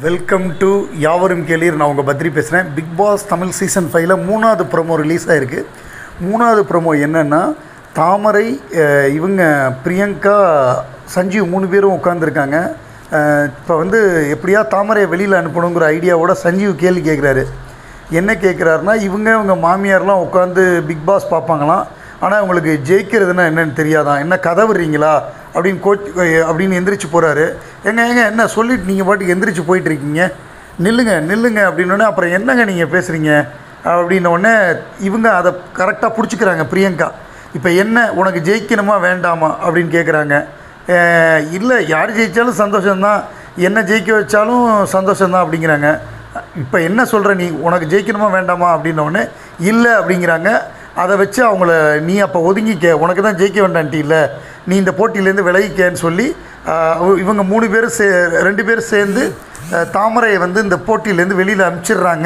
welcome to யாவரும் கேளீர் நான் உங்கள் பத்ரி பேசுகிறேன் பிக் பாஸ் தமிழ் சீசன் ஃபைவ்ல மூணாவது ப்ரோமோ ரிலீஸ் ஆகிருக்கு மூணாவது ப்ரோமோ என்னென்னா தாமரை அஹ், இவங்க பிரியங்கா சஞ்சீவ் மூணு பேரும் உட்காந்துருக்காங்க இப்போ வந்து எப்படியா தாமரையை வெளியில் அனுப்பணுங்கிற ஐடியாவோட சஞ்சீவ் கேள்வி கேட்குறாரு என்ன கேட்குறாருன்னா இவங்க இவங்க மாமியார்லாம் உட்காந்து பிக் பாஸ் பார்ப்பாங்களாம் ஆனால் உங்களுக்கு ஜெயிக்கிறதுனா என்னன்னு தெரியாதான் என்ன கதவுறீங்களா அப்படின்னு கோச் அப்படின்னு எந்திரிச்சு போகிறாரு ஏங்க ஏங்க என்ன சொல்லிட்டு நீங்கள் பாட்டுக்கு எந்திரிச்சு போயிட்டுருக்கீங்க நில்லுங்க நில்லுங்க அப்படின்னோடனே அப்புறம் என்னங்க நீங்கள் பேசுகிறீங்க அப்படின்னோடனே இவங்க அதை கரெக்டாக பிடிச்சிக்கிறாங்க பிரியங்கா இப்போ என்ன உனக்கு ஜெயிக்கணுமா வேண்டாமா அப்படின்னு கேட்குறாங்க இல்லை யார் ஜெயித்தாலும் சந்தோஷம்தான் என்ன ஜெயிக்க வச்சாலும் சந்தோஷம்தான் அப்படிங்கிறாங்க இப்போ என்ன சொல்கிற நீ உனக்கு ஜெயிக்கணுமா வேண்டாமா அப்படின்னோடனே இல்லை அப்படிங்கிறாங்க அதை வச்சு அவங்கள நீ அப்போ ஒதுங்கிக்க உனக்கு தான் ஜெயிக்க வேண்டான்ட்டி இல்லை நீ இந்த போட்டியிலேருந்து விலகிக்கன்னு சொல்லி ஆஹ், இவங்க மூணு பேரும் சே ரெண்டு பேரும் சேர்ந்து ஆஹ், தாமரையை வந்து இந்த போட்டியிலேருந்து வெளியில் அனுப்பிச்சிடுறாங்க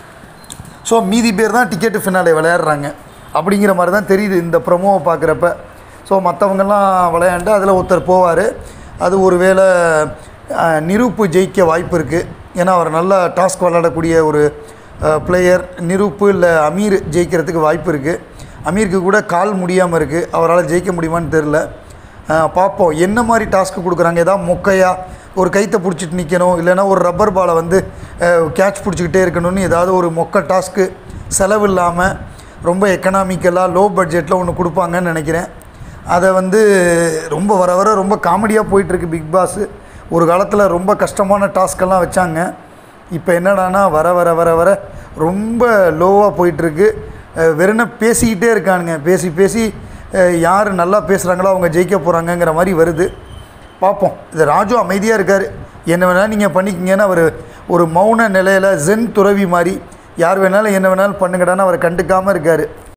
ஸோ மீதி பேர் தான் டிக்கெட்டு ஃபினாலே விளையாடுறாங்க அப்படிங்கிற மாதிரி தான் தெரியுது இந்த ப்ரொமோவை பார்க்குறப்ப ஸோ மற்றவங்கெல்லாம் விளையாண்டு அதில் ஒருத்தர் போவார் அது ஒரு வேளை அஹ், நிரூப்பு ஜெயிக்க வாய்ப்பு இருக்குது ஏன்னா அவர் நல்லா டாஸ்க் விளையாடக்கூடிய ஒரு பிளேயர் நிரூப்பு இல்லை அமீர் ஜெயிக்கிறதுக்கு வாய்ப்பு இருக்குது அமீருக்கு கூட கால் முடியாமல் இருக்குது அவரால் ஜெயிக்க முடியுமான்னு தெரில அஹ் பார்ப்போம் என்ன மாதிரி டாஸ்க்கு கொடுக்குறாங்க ஏதாவது மொக்கையாக ஒரு கைத்தை பிடிச்சிட்டு நிற்கணும் இல்லைன்னா ஒரு ரப்பர் பாலை வந்து கேட்ச் பிடிச்சிக்கிட்டே இருக்கணும்னு ஏதாவது ஒரு மொக்க டாஸ்க்கு செலவு இல்லாமல் ரொம்ப எக்கனாமிக்கலாக லோ பட்ஜெட்டில் ஒன்று கொடுப்பாங்கன்னு நினைக்கிறேன் அதை வந்து ரொம்ப வர வர ரொம்ப காமெடியாக போயிட்டுருக்கு பிக் பாஸ் ஒரு காலத்தில் ரொம்ப கஷ்டமான டாஸ்க்கெல்லாம் வச்சாங்க இப்போ என்னடானா வர வர வர வர ரொம்ப லோவாக போயிட்டுருக்கு வெறும்னா பேசிக்கிட்டே இருக்கானுங்க பேசி பேசி அஹ், யார் நல்லா பேசுகிறாங்களோ அவங்க ஜெயிக்க போகிறாங்கங்கிற மாதிரி வருது பார்ப்போம் இது ராஜு அமைதியாக இருக்கார் என்ன வேணாலும் நீங்கள் பண்ணிக்கிங்கன்னு அவர் ஒரு மௌன நிலையில் ஜென் துறவி மாதிரி யார் வேணாலும் என்ன வேணாலும் பண்ணுங்கடான்னு அவர் கண்டுக்காமல் இருக்கார்